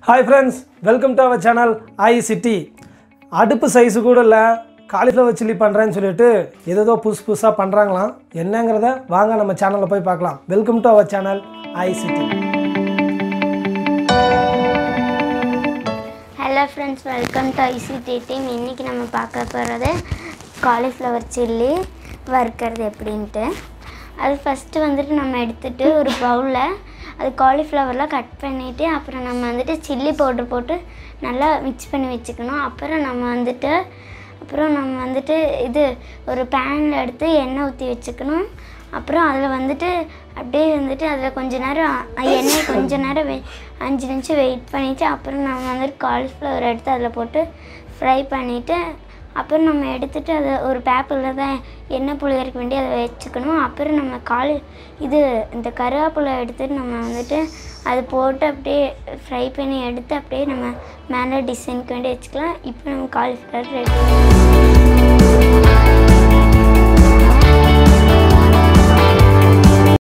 hi friends welcome to our channel I city அடுப்பு size கூட இல்லை காலிஃப்ளவர் சில்லி பண்ணுறேன்னு சொல்லிட்டு ஏதேதோ புதுசு புதுசாக பண்ணுறாங்களாம் என்னங்கிறத வாங்க நம்ம சேனலில் போய் பார்க்கலாம் welcome to our channel I city hello friends welcome to ICT team இன்றைக்கி நம்ம பார்க்க போகிறது காலிஃப்ளவர் சில்லி வறுக்கிறது எப்படின்ட்டு அது ஃபஸ்ட்டு வந்துட்டு நம்ம எடுத்துகிட்டு ஒரு பவுலில் அது காலிஃப்ளவர்லாம் கட் பண்ணிவிட்டு அப்புறம் நம்ம வந்துட்டு சில்லி பவுடர் போட்டு நல்லா மிக்ஸ் பண்ணி வச்சுக்கணும் அப்புறம் நம்ம வந்துட்டு அப்புறம் நம்ம வந்துட்டு இது ஒரு பேனில் எடுத்து எண்ணெய் ஊற்றி வச்சுக்கணும் அப்புறம் அதில் வந்துட்டு அப்படியே வந்துட்டு அதில் கொஞ்ச நேரம் அ- எண்ணெய் கொஞ்ச நேரம் வெ அஞ்சு நிமிஷம் வெயிட் பண்ணிவிட்டு அப்புறம் நம்ம வந்துட்டு காலிஃப்ளவர் எடுத்து அதில் போட்டு ஃப்ரை பண்ணிவிட்டு அப்புறம் நம்ம எடுத்துட்டு அதை ஒரு பேப்பரில் தான் எண்ணெய் புளியறக்க வேண்டி அதை வச்சுக்கணும் அப்புறம் நம்ம காலி இது இந்த கருவேப்பிலை எடுத்துட்டு நம்ம வந்துட்டு அது போட்டு அப்படியே ஃப்ரை பண்ணி எடுத்து அப்படியே நம்ம மேலே டிசைனுக்கு வேண்டி வச்சுக்கலாம் இப்போ நம்ம காலிஃப்ளவர் ரெடி